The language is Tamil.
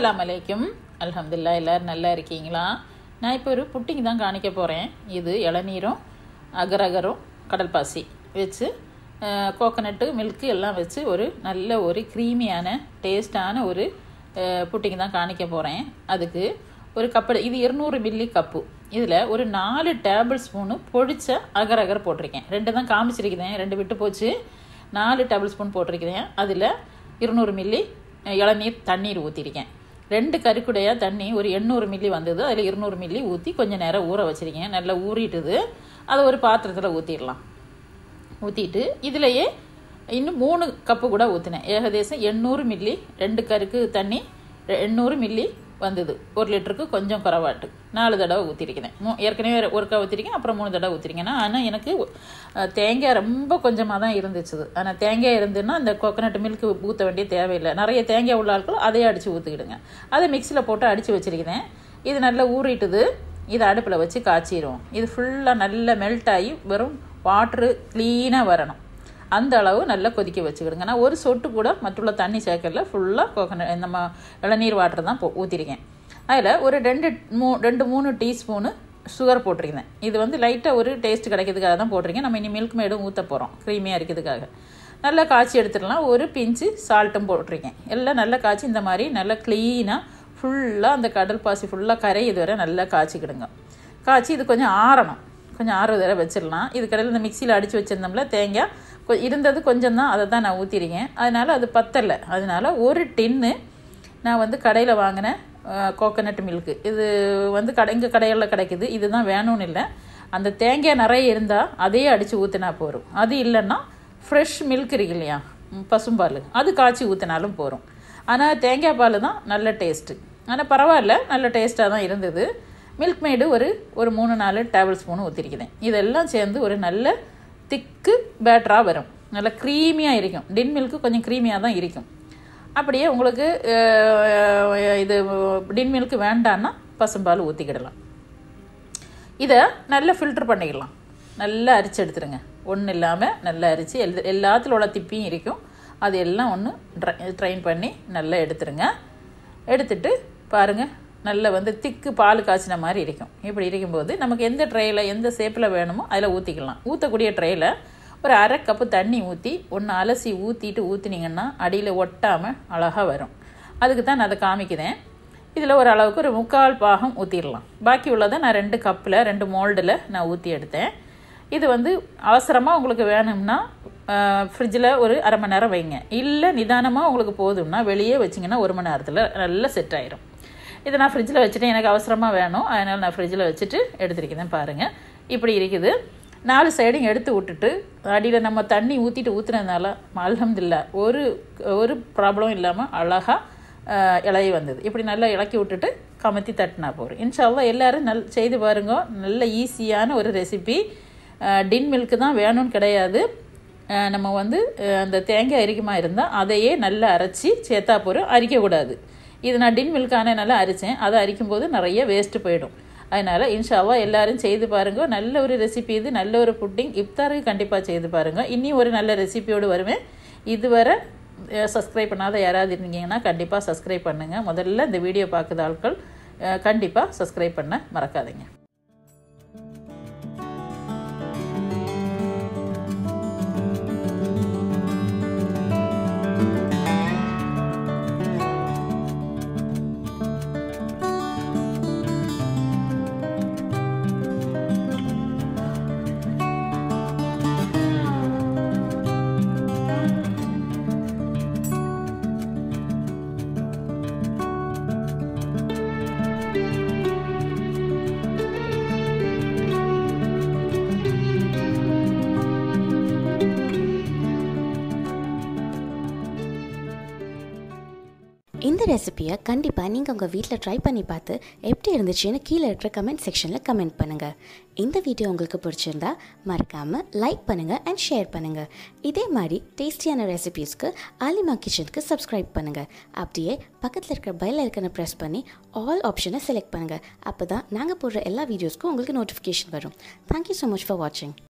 அஸ்ஸலாமு அலைக்கும் அல்ஹம்துலில்லாஹ் எல்லோரும் நல்லா இருக்கீங்களா நான் இப்போ ஒரு புட்டிங் தான் காணிக்க போகிறேன் இது இளநீரும் அகரகரும் கடல் பாசி வச்சு கோகனட்டு மில்க்கு எல்லாம் வச்சு ஒரு நல்ல ஒரு க்ரீமியான டேஸ்டான ஒரு புட்டிங் தான் காணிக்க போகிறேன் அதுக்கு ஒரு கப்பு இது இருநூறு மில்லி கப்பு இதில் ஒரு நாலு டேபிள் ஸ்பூனு பொடிச்ச அகரகர் போட்டிருக்கேன் ரெண்டு தான் காமிச்சிருக்கிறேன் ரெண்டு விட்டு போச்சு நாலு டேபிள் ஸ்பூன் போட்டிருக்கிறேன் அதில் இருநூறு மில்லி இளநீர் தண்ணீர் ஊற்றிருக்கேன் ரெண்டு கறிக்குடையாக தண்ணி ஒரு எண்ணூறு மில்லி வந்தது அதில் இருநூறு மில்லி ஊற்றி கொஞ்சம் நேரம் ஊற வச்சுருக்கேன் நல்லா ஊறிட்டுது அதை ஒரு பாத்திரத்தில் ஊற்றிடலாம் ஊற்றிட்டு இதுலையே இன்னும் மூணு கப்பு கூட ஊற்றினேன் ஏகதேசம் எண்ணூறு மில்லி ரெண்டு கருக்கு தண்ணி எண்ணூறு மில்லி வந்தது ஒரு லிட்டருக்கு கொஞ்சம் குறவாட்டு நாலு தடவை ஊற்றிருக்கிறேன் மூ ஏற்கனவே ஒருக்கா ஊற்றிருக்கேன் அப்புறம் மூணு தடவை ஊற்றிருக்கேன் ஆனால் எனக்கு தேங்காய் ரொம்ப கொஞ்சமாக தான் இருந்துச்சு ஆனால் தேங்காய் இருந்துன்னா அந்த கோகனட் மில்க் ஊற்ற வேண்டிய தேவையில்லை நிறைய தேங்காய் உள்ள ஆட்கள் அதையே அடித்து ஊற்றிக்கிடுங்க அதை மிக்சியில் போட்டு அடித்து வச்சுருக்கிறேன் இது நல்லா ஊறிட்டுது இதை அடுப்பில் வச்சு காய்ச்சிரும் இது ஃபுல்லாக நல்லா மெல்ட் ஆகி வெறும் வாட்ரு க்ளீனாக வரணும் அந்த அளவு நல்லா கொதிக்க வச்சுக்கிடுங்க நான் ஒரு சொட்டு கூட மற்றுள்ள தண்ணி சேர்க்கல ஃபுல்லாக கோகனட் நம்ம இளநீர் வாட்டர் தான் போ ஊற்றிருக்கேன் அதில் ஒரு ரெண்டு மூ ரெண்டு மூணு டீஸ்பூனு சுகர் போட்டிருக்கேன் இது வந்து லைட்டாக ஒரு டேஸ்ட் கிடைக்கிறதுக்காக தான் போட்டிருக்கேன் நம்ம இனி மில்க் மேடும் ஊற்ற போகிறோம் க்ரீமியாக இருக்கிறதுக்காக நல்லா காய்ச்சி எடுத்துடலாம் ஒரு பிஞ்சு சால்ட்டும் போட்டிருக்கேன் எல்லாம் நல்லா காய்ச்சி இந்த மாதிரி நல்லா க்ளீனாக ஃபுல்லாக அந்த கடல் பாசி ஃபுல்லாக கரை இது வரை நல்லா காய்ச்சிக்கிடுங்க காய்ச்சி இது கொஞ்சம் ஆறணும் கொஞ்சம் ஆறு தடவை வச்சிடலாம் இது கடையில் இந்த மிக்சியில் அடித்து வச்சுருந்தோம்ல தேங்காய் கொ இருந்தது கொஞ்சம் தான் அதை தான் நான் ஊற்றிருக்கேன் அதனால் அது பத்தலை அதனால் ஒரு டின்னு நான் வந்து கடையில் வாங்கின கோகனட் மில்க்கு இது வந்து கடை இங்கே கடைகளில் கிடைக்குது இதுதான் வேணும்னு இல்லை அந்த தேங்காய் நிறைய இருந்தால் அதையே அடித்து ஊற்றினா போகும் அது இல்லைன்னா ஃப்ரெஷ் மில்க் இருக்கு இல்லையா பசும்பால் அது காய்ச்சி ஊற்றினாலும் போகும் ஆனால் தேங்காய் பால் தான் நல்ல டேஸ்ட்டு ஆனால் பரவாயில்ல நல்ல டேஸ்ட்டாக தான் இருந்தது மில்க் மேடு ஒரு ஒரு மூணு நாலு டேபிள் ஸ்பூன் ஊற்றிருக்கிறேன் இதெல்லாம் சேர்ந்து ஒரு நல்ல திக்கு பேட்டராக வரும் நல்லா க்ரீமியாக இருக்கும் டின் மில்க்கு கொஞ்சம் க்ரீமியாக தான் இருக்கும் அப்படியே உங்களுக்கு இது டின் மில்க்கு வேண்டான்னா பசும்பால் ஊற்றிக்கிடலாம் இதை நல்லா ஃபில்ட்ரு பண்ணிக்கலாம் நல்லா அரிச்சு எடுத்துருங்க ஒன்றும் இல்லாமல் நல்லா அரிச்சு எல் எல்லாத்துல உள்ள திப்பியும் இருக்கும் அது எல்லாம் ஒன்று ட்ரை ட்ரைன் பண்ணி நல்லா எடுத்துருங்க எடுத்துட்டு பாருங்கள் நல்ல வந்து திக்கு பால் காய்ச்சின மாதிரி இருக்கும் இப்படி இருக்கும்போது நமக்கு எந்த ட்ரேயில் எந்த ஷேப்பில் வேணுமோ அதில் ஊற்றிக்கலாம் ஊற்றக்கூடிய ட்ரேயில் ஒரு அரை கப்பு தண்ணி ஊற்றி ஒன்று அலசி ஊற்றிட்டு ஊற்றினீங்கன்னா அடியில் ஒட்டாமல் அழகாக வரும் அதுக்கு தான் நான் அதை காமிக்கிறேன் இதில் ஒரு அளவுக்கு ஒரு முக்கால் பாகம் ஊற்றிடலாம் பாக்கி உள்ளதை நான் ரெண்டு கப்பில் ரெண்டு மோல்டில் நான் ஊற்றி எடுத்தேன் இது வந்து அவசரமாக உங்களுக்கு வேணும்னா ஃப்ரிட்ஜில் ஒரு அரை மணி நேரம் வைங்க இல்லை நிதானமாக உங்களுக்கு போதும்னா வெளியே வச்சிங்கன்னா ஒரு மணி நேரத்தில் நல்லா செட் ஆயிரும் இதை நான் ஃப்ரிட்ஜில் வச்சுட்டு எனக்கு அவசரமாக வேணும் அதனால் நான் ஃப்ரிட்ஜில் வச்சுட்டு எடுத்துருக்கிறேன் பாருங்கள் இப்படி இருக்குது நாலு சைடும் எடுத்து விட்டுட்டு அடியில் நம்ம தண்ணி ஊற்றிட்டு ஊற்றுனதுனால அலமதுல்ல ஒரு ஒரு ப்ராப்ளம் இல்லாமல் அழகாக இலைய வந்தது இப்படி நல்லா இலக்கி விட்டுட்டு கமத்தி தட்டினா போகிறோம் இன்ஷால்லா எல்லோரும் நல் செய்து பாருங்க நல்ல ஈஸியான ஒரு ரெசிபி டின் மில்க்கு தான் வேணும்னு கிடையாது நம்ம வந்து அந்த தேங்காய் அரிக்குமா இருந்தால் அதையே நல்லா அரைச்சி சேர்த்தா போகிறோம் அரிக்கக்கூடாது இது நான் டின் மில்கான நல்லா அரித்தேன் அதை அரிக்கும்போது நிறைய வேஸ்ட்டு போயிடும் அதனால் இன்ஷாவா எல்லாரும் செய்து பாருங்கள் நல்ல ஒரு ரெசிபி இது நல்ல ஒரு புட்டிங் இஃப்தாருக்கு கண்டிப்பாக செய்து பாருங்கள் இன்னி ஒரு நல்ல ரெசிபியோடு வருவேன் இதுவரை சப்ஸ்கிரைப் பண்ணாத யாராவது இருந்தீங்கன்னா கண்டிப்பாக சப்ஸ்கிரைப் பண்ணுங்கள் முதல்ல இந்த வீடியோ பார்க்குற ஆட்கள் கண்டிப்பாக சப்ஸ்கிரைப் பண்ண மறக்காதீங்க இந்த ரெசிபியை கண்டிப்பாக நீங்கள் உங்கள் வீட்டில் ட்ரை பண்ணி பார்த்து எப்படி இருந்துச்சுன்னு கீழே இருக்கிற கமெண்ட் செக்ஷனில் கமெண்ட் பண்ணுங்கள் இந்த வீடியோ உங்களுக்கு பிடிச்சிருந்தா மறக்காமல் லைக் பண்ணுங்கள் அண்ட் ஷேர் பண்ணுங்கள் இதே மாதிரி டேஸ்டியான ரெசிபீஸ்க்கு ஆலிமா கிச்சனுக்கு சப்ஸ்கிரைப் பண்ணுங்கள் அப்படியே பக்கத்தில் இருக்கிற பெல் ஐக்கனை ப்ரெஸ் பண்ணி ஆல் ஆப்ஷனை செலக்ட் பண்ணுங்கள் அப்போ தான் நாங்கள் போடுற எல்லா வீடியோஸ்க்கும் உங்களுக்கு நோட்டிஃபிகேஷன் வரும் தேங்க்யூ ஸோ மச் ஃபார் வாட்சிங்